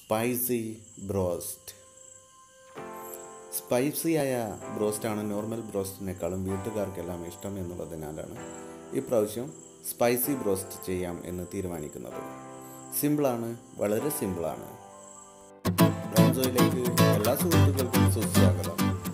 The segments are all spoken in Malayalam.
സ്പൈസി ബ്രോസ്റ്റ് സ്പൈസിയായ ബ്രോസ്റ്റാണ് നോർമൽ ബ്രോസ്റ്റിനേക്കാളും വീട്ടുകാർക്കെല്ലാം ഇഷ്ടം എന്നുള്ളതിനാലാണ് ഇപ്രാവശ്യം സ്പൈസി ബ്രോസ്റ്റ് ചെയ്യാം എന്ന് തീരുമാനിക്കുന്നത് സിമ്പിളാണ് വളരെ സിമ്പിളാണ് ബ്രോൺസോയിലേക്ക് എല്ലാ സുഹൃത്തുക്കൾക്കും സുസ്വാഗതം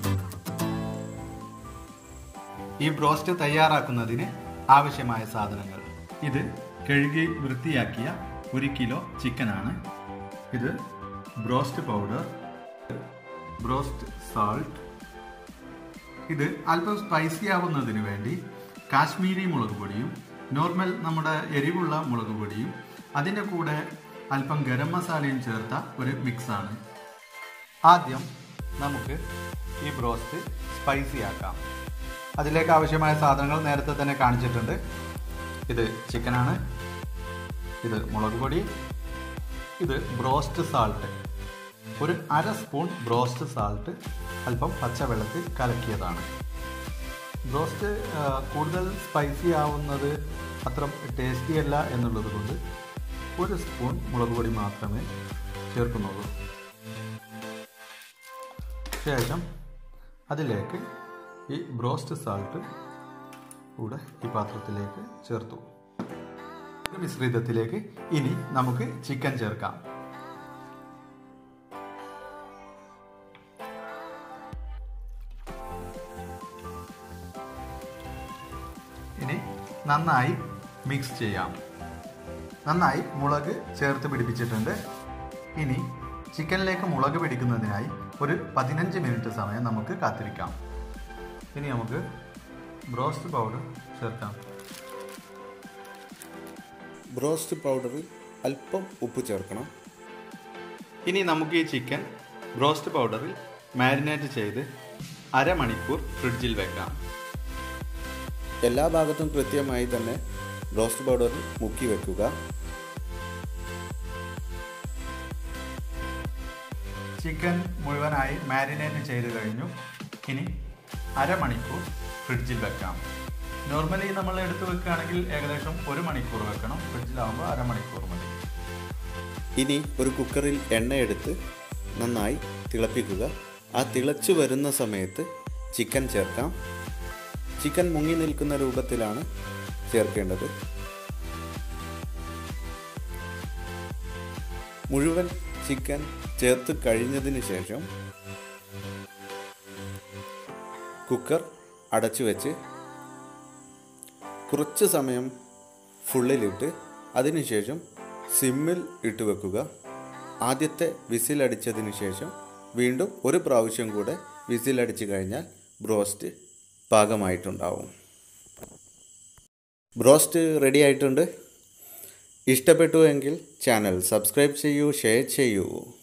ഈ ബ്രോസ്റ്റ് തയ്യാറാക്കുന്നതിന് ആവശ്യമായ സാധനങ്ങൾ ഇത് കഴുകി വൃത്തിയാക്കിയ ഒരു കിലോ ചിക്കനാണ് ഇത് ബ്രോസ്റ്റ് പൗഡർ ബ്രോസ്റ്റ് സാൾട്ട് ഇത് അല്പം സ്പൈസി ആവുന്നതിന് വേണ്ടി കാശ്മീരി മുളക് പൊടിയും നോർമൽ നമ്മുടെ എരിവുള്ള മുളക് പൊടിയും അതിൻ്റെ കൂടെ അല്പം ഗരം മസാലയും ചേർത്ത ഒരു മിക്സാണ് ആദ്യം നമുക്ക് ഈ ബ്രോസ്റ്റ് സ്പൈസി ആക്കാം അതിലേക്ക് ആവശ്യമായ സാധനങ്ങൾ നേരത്തെ തന്നെ കാണിച്ചിട്ടുണ്ട് ഇത് ചിക്കനാണ് ഇത് മുളക് പൊടി ഇത് ബ്രോസ്റ്റ് സാൾട്ട് ഒരു അര സ്പൂൺ ബ്രോസ്റ്റ് സാൾട്ട് അല്പം പച്ചവെള്ളത്തിൽ കലക്കിയതാണ് ബ്രോസ്റ്റ് ആ, കൂടുതൽ സ്പൈസി ആവുന്നത് അത്ര ടേസ്റ്റി അല്ല എന്നുള്ളത് കൊണ്ട് ഒരു സ്പൂൺ മുളക് പൊടി മാത്രമേ ചേർക്കുന്നുള്ളൂ ശേഷം അതിലേക്ക് ഈ ബ്രോസ്റ്റ് സാൾട്ട് കൂടെ ഈ പാത്രത്തിലേക്ക് ചേർത്തു ഈ മിശ്രിതത്തിലേക്ക് ഇനി നമുക്ക് ചിക്കൻ ചേർക്കാം ഇനി നന്നായി മിക്സ് ചെയ്യാം നന്നായി മുളക് ചേർത്ത് പിടിപ്പിച്ചിട്ടുണ്ട് ഇനി ചിക്കനിലേക്ക് മുളക് പിടിക്കുന്നതിനായി ഒരു പതിനഞ്ച് മിനിറ്റ് സമയം നമുക്ക് കാത്തിരിക്കാം ഇനി നമുക്ക് ബ്രോസ്റ്റ് പൗഡർ ചേർക്കാം ബ്രോസ്റ്റ് പൗഡറിൽ അല്പം ഉപ്പ് ചേർക്കണം ഇനി നമുക്ക് ഈ ചിക്കൻ ബ്രോസ്റ്റ് പൗഡറിൽ മാരിനേറ്റ് ചെയ്ത് അരമണിക്കൂർ ഫ്രിഡ്ജിൽ വെക്കാം എല്ലാ ഭാഗത്തും കൃത്യമായി തന്നെ ബ്രോസ്റ്റ് പൗഡറിൽ മുക്കി വെക്കുക ചിക്കൻ മുഴുവനായി മാരിനേറ്റ് ചെയ്ത് കഴിഞ്ഞു ഇനി അരമണിക്കൂർ ഫ്രിഡ്ജിൽ വെക്കാം നോർമലി നമ്മൾ എടുത്ത് വെക്കുകയാണെങ്കിൽ ഏകദേശം ഒരു മണിക്കൂർ വെക്കണം ഫ്രിഡ്ജിലാവുമ്പോൾ അരമണിക്കൂർ മതി ഇനി ഒരു കുക്കറിൽ എണ്ണയെടുത്ത് നന്നായി തിളപ്പിക്കുക ആ തിളച്ചു വരുന്ന സമയത്ത് ചിക്കൻ ചേർക്കാം ചിക്കൻ മുങ്ങി നിൽക്കുന്ന രൂപത്തിലാണ് ചേർക്കേണ്ടത് മുഴുവൻ ചിക്കൻ ചേർത്ത് കഴിഞ്ഞതിന് ശേഷം കുക്കർ അടച്ചു വെച്ച് കുറച്ച് സമയം ഫുള്ളിലിട്ട് അതിനുശേഷം സിമ്മിൽ ഇട്ട് വെക്കുക ആദ്യത്തെ വിസിലടിച്ചതിന് ശേഷം വീണ്ടും ഒരു പ്രാവശ്യം കൂടെ വിസിലടിച്ച് കഴിഞ്ഞാൽ ബ്രോസ്റ്റ് പാകമായിട്ടുണ്ടാവും ബ്രോസ്റ്റ് റെഡി ആയിട്ടുണ്ട് ഇഷ്ടപ്പെട്ടു എങ്കിൽ ചാനൽ സബ്സ്ക്രൈബ് ചെയ്യൂ ഷെയർ ചെയ്യൂ